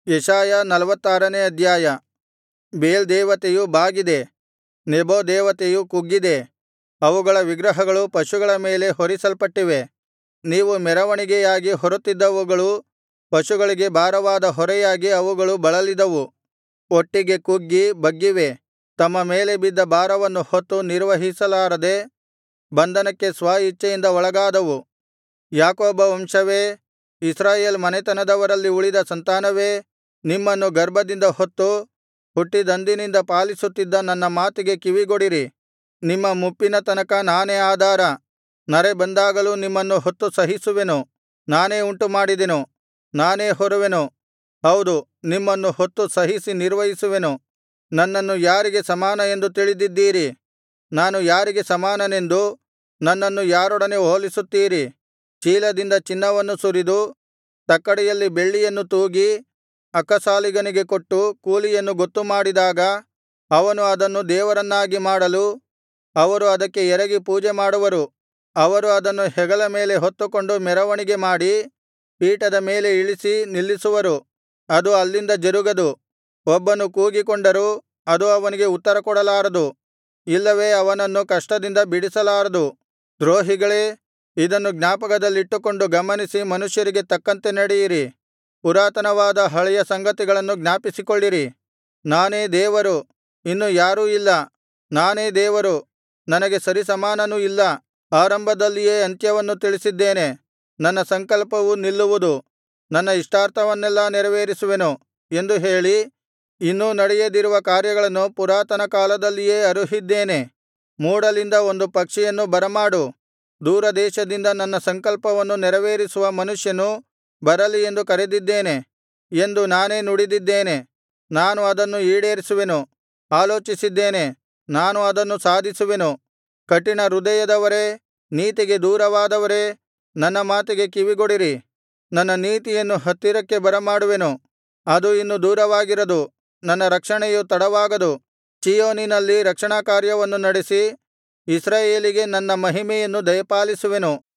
ಯೆಶಾಯ ನಲ್ವತ್ತಾರನೇ ಅಧ್ಯಾಯ ಬೇಲ್ ದೇವತೆಯು ಬಾಗಿದೆ ನೆಬೋ ದೇವತೆಯು ಕುಗ್ಗಿದೆ ಅವುಗಳ ವಿಗ್ರಹಗಳು ಪಶುಗಳ ಮೇಲೆ ಹೊರಿಸಲ್ಪಟ್ಟಿವೆ ನೀವು ಮೆರವಣಿಗೆಯಾಗಿ ಹೊರುತ್ತಿದ್ದವುಗಳು ಪಶುಗಳಿಗೆ ಭಾರವಾದ ಹೊರೆಯಾಗಿ ಅವುಗಳು ಬಳಲಿದವು ಒಟ್ಟಿಗೆ ಕುಗ್ಗಿ ಬಗ್ಗಿವೆ ತಮ್ಮ ಮೇಲೆ ಬಿದ್ದ ಭಾರವನ್ನು ಹೊತ್ತು ನಿರ್ವಹಿಸಲಾರದೆ ಬಂಧನಕ್ಕೆ ಸ್ವ ಇಚ್ಛೆಯಿಂದ ಒಳಗಾದವು ಯಾಕೋಬ ವಂಶವೇ ಇಸ್ರಾಯೇಲ್ ಮನೆತನದವರಲ್ಲಿ ಉಳಿದ ಸಂತಾನವೇ ನಿಮ್ಮನ್ನು ಗರ್ಭದಿಂದ ಹೊತ್ತು ಹುಟ್ಟಿದಂದಿನಿಂದ ಪಾಲಿಸುತ್ತಿದ್ದ ನನ್ನ ಮಾತಿಗೆ ಕಿವಿಗೊಡಿರಿ ನಿಮ್ಮ ಮುಪ್ಪಿನ ತನಕ ನಾನೇ ಆಧಾರ ನರೆ ಬಂದಾಗಲೂ ನಿಮ್ಮನ್ನು ಹೊತ್ತು ಸಹಿಸುವೆನು ನಾನೇ ಉಂಟುಮಾಡಿದೆನು ನಾನೇ ಹೊರುವೆನು ಹೌದು ನಿಮ್ಮನ್ನು ಹೊತ್ತು ಸಹಿಸಿ ನಿರ್ವಹಿಸುವೆನು ನನ್ನನ್ನು ಯಾರಿಗೆ ಸಮಾನ ಎಂದು ತಿಳಿದಿದ್ದೀರಿ ನಾನು ಯಾರಿಗೆ ಸಮಾನನೆಂದು ನನ್ನನ್ನು ಯಾರೊಡನೆ ಹೋಲಿಸುತ್ತೀರಿ ಚೀಲದಿಂದ ಚಿನ್ನವನ್ನು ಸುರಿದು ತಕ್ಕಡಿಯಲ್ಲಿ ಬೆಳ್ಳಿಯನ್ನು ತೂಗಿ ಅಕ್ಕಸಾಲಿಗನಿಗೆ ಕೊಟ್ಟು ಕೂಲಿಯನ್ನು ಗೊತ್ತುಮಾಡಿದಾಗ ಅವನು ಅದನ್ನು ದೇವರನ್ನಾಗಿ ಮಾಡಲು ಅವರು ಅದಕ್ಕೆ ಎರಗಿ ಪೂಜೆಮಾಡುವರು ಅವರು ಅದನ್ನು ಹೆಗಲ ಮೇಲೆ ಹೊತ್ತುಕೊಂಡು ಮೆರವಣಿಗೆ ಮಾಡಿ ಪೀಠದ ಮೇಲೆ ಇಳಿಸಿ ನಿಲ್ಲಿಸುವರು ಅದು ಅಲ್ಲಿಂದ ಜರುಗದು ಒಬ್ಬನು ಕೂಗಿಕೊಂಡರೂ ಅದು ಅವನಿಗೆ ಉತ್ತರಕೊಡಲಾರದು ಇಲ್ಲವೇ ಅವನನ್ನು ಕಷ್ಟದಿಂದ ಬಿಡಿಸಲಾರದು ದ್ರೋಹಿಗಳೇ ಇದನ್ನು ಜ್ಞಾಪಕದಲ್ಲಿಟ್ಟುಕೊಂಡು ಗಮನಿಸಿ ಮನುಷ್ಯರಿಗೆ ತಕ್ಕಂತೆ ನಡೆಯಿರಿ ಪುರಾತನವಾದ ಹಳೆಯ ಸಂಗತಿಗಳನ್ನು ಜ್ಞಾಪಿಸಿಕೊಳ್ಳಿರಿ ನಾನೇ ದೇವರು ಇನ್ನು ಯಾರೂ ಇಲ್ಲ ನಾನೇ ದೇವರು ನನಗೆ ಸರಿಸಮಾನನು ಇಲ್ಲ ಆರಂಭದಲ್ಲಿಯೇ ಅಂತ್ಯವನ್ನು ತಿಳಿಸಿದ್ದೇನೆ ನನ್ನ ಸಂಕಲ್ಪವು ನಿಲ್ಲುವುದು ನನ್ನ ಇಷ್ಟಾರ್ಥವನ್ನೆಲ್ಲಾ ನೆರವೇರಿಸುವೆನು ಎಂದು ಹೇಳಿ ಇನ್ನೂ ನಡೆಯದಿರುವ ಕಾರ್ಯಗಳನ್ನು ಪುರಾತನ ಕಾಲದಲ್ಲಿಯೇ ಅರುಹಿದ್ದೇನೆ ಮೂಡಲಿಂದ ಒಂದು ಪಕ್ಷಿಯನ್ನು ಬರಮಾಡು ದೂರದೇಶದಿಂದ ನನ್ನ ಸಂಕಲ್ಪವನ್ನು ನೆರವೇರಿಸುವ ಮನುಷ್ಯನು ಬರಲಿ ಎಂದು ಕರೆದಿದ್ದೇನೆ ಎಂದು ನಾನೇ ನುಡಿದಿದ್ದೇನೆ ನಾನು ಅದನ್ನು ಈಡೇರಿಸುವೆನು ಆಲೋಚಿಸಿದ್ದೇನೆ ನಾನು ಅದನ್ನು ಸಾಧಿಸುವೆನು ಕಠಿಣ ಹೃದಯದವರೇ ನೀತಿಗೆ ದೂರವಾದವರೇ ನನ್ನ ಮಾತಿಗೆ ಕಿವಿಗೊಡಿರಿ ನನ್ನ ನೀತಿಯನ್ನು ಹತ್ತಿರಕ್ಕೆ ಬರಮಾಡುವೆನು ಅದು ಇನ್ನು ದೂರವಾಗಿರದು ನನ್ನ ರಕ್ಷಣೆಯು ತಡವಾಗದು ಚೀಯೋನಿನಲ್ಲಿ ರಕ್ಷಣಾಕಾರ್ಯವನ್ನು ನಡೆಸಿ ಇಸ್ರಾಯೇಲಿಗೆ ನನ್ನ ಮಹಿಮೆಯನ್ನು ದಯಪಾಲಿಸುವೆನು